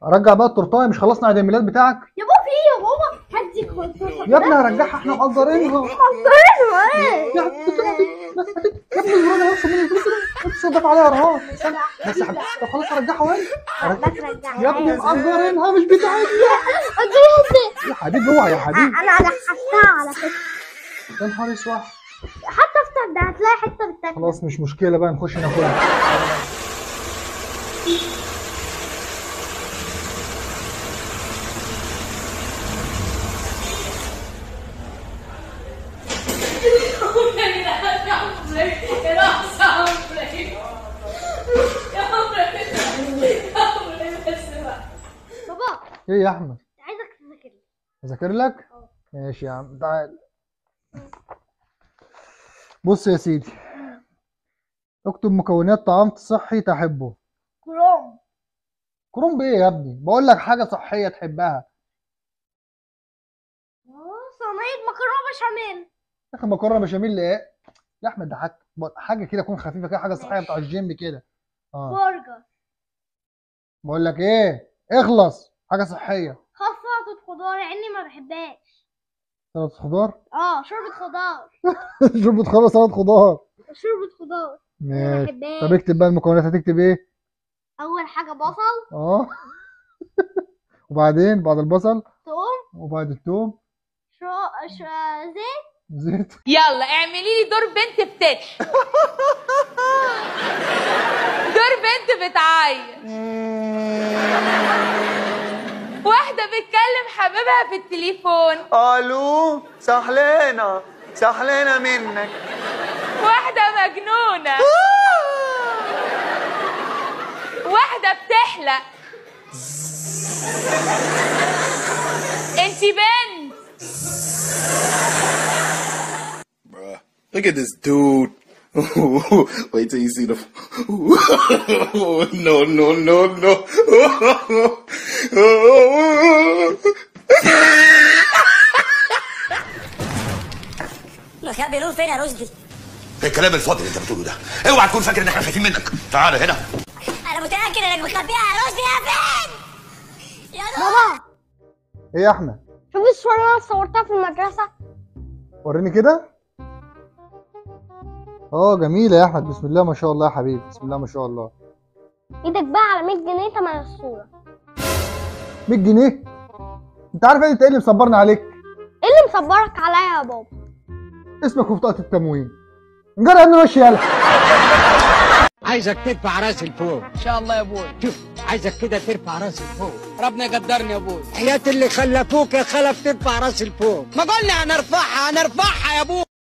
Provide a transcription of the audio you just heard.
ارجع بقى التورتايه مش خلصنا عيد الميلاد بتاعك يا بابا في ايه يا بابا هديك خلطة يا ابني هرجعها احنا مقدرينها خلطة ايه يا ابني يا ابني الزرار هيوصل مني الفلوس دي. انت صدق عليها رهان استنى بس يا حبيبي طب خلاص هرجعها وين يا ابني مقدرينها مش بتاعتنا يا حبيبي اوعى يا حبيبي انا لحستها على فكرة يا نهار اسود حتى افتح ده هتلاقي حتة بالتاكل خلاص مش مشكله بقى نخش ناكلها بابا ايه يا احمد عايزك تذاكر لي اذاكر لك ماشي يا عم تعال بص يا سيدي اكتب مكونات طعام صحي تحبه كروم كرومب ايه يا ابني بقول لك حاجه صحيه تحبها صينية مكرونة بشاميل يا اخي مكرونه بشاميل ايه يا احمد ده حاجه حاجه كده تكون خفيفه كده حاجه صحيه بتاع الجيم كده اه برجر بقول لك ايه اخلص حاجه صحيه خاص سلطة خضار اني ما بحبهاش سلطه خضار اه شوربة خضار شوربه خضار سلطه خضار شوربة خضار ما ماشي بحبهاش طب اكتب بقى المكونات هتكتب ايه اول حاجة بصل اه وبعدين بعد البصل ثوم وبعد الثوم شو شو زيت زيت يلا اعملي لي دور بنت بتضحك دور بنت بتعيط واحدة بتكلم حبيبها في التليفون الو سهلانة سهلانة منك واحدة مجنونة واحدة بتحلق انتي بنت Bruh. Look at this dude. Wait till you see the. no, no, no, no. مخبي فين يا رشدي؟ ايه الكلام الفاضي اللي انت بتقوله ده اوعى تكون فاكر ان احنا خايفين منك تعال هنا انا متاكد انك مخبيها يا رشدي يا فين؟ يا بابا ايه يا احمد شوف الصورة اللي انا صورتها في المدرسة وريني كده اه جميله يا احمد بسم الله ما شاء الله يا حبيبي بسم الله ما شاء الله ايدك بقى على 100 جنيه تمن الصورة 100 جنيه انت عارف انت ايه اللي مصبرني عليك ايه اللي مصبرك عليا يا بابا اسمك في بطاقه التموين نجرب انه ماشي يلا عايزك ترفع راسي لفوق ان شاء الله يا ابوي شوف عايزك كده ترفع راسي لفوق ربنا يقدرني يا ابوي حياة اللي خلفوك يا خلف ترفع راسي لفوق ما قلنا هنرفعها هنرفعها يا ابوي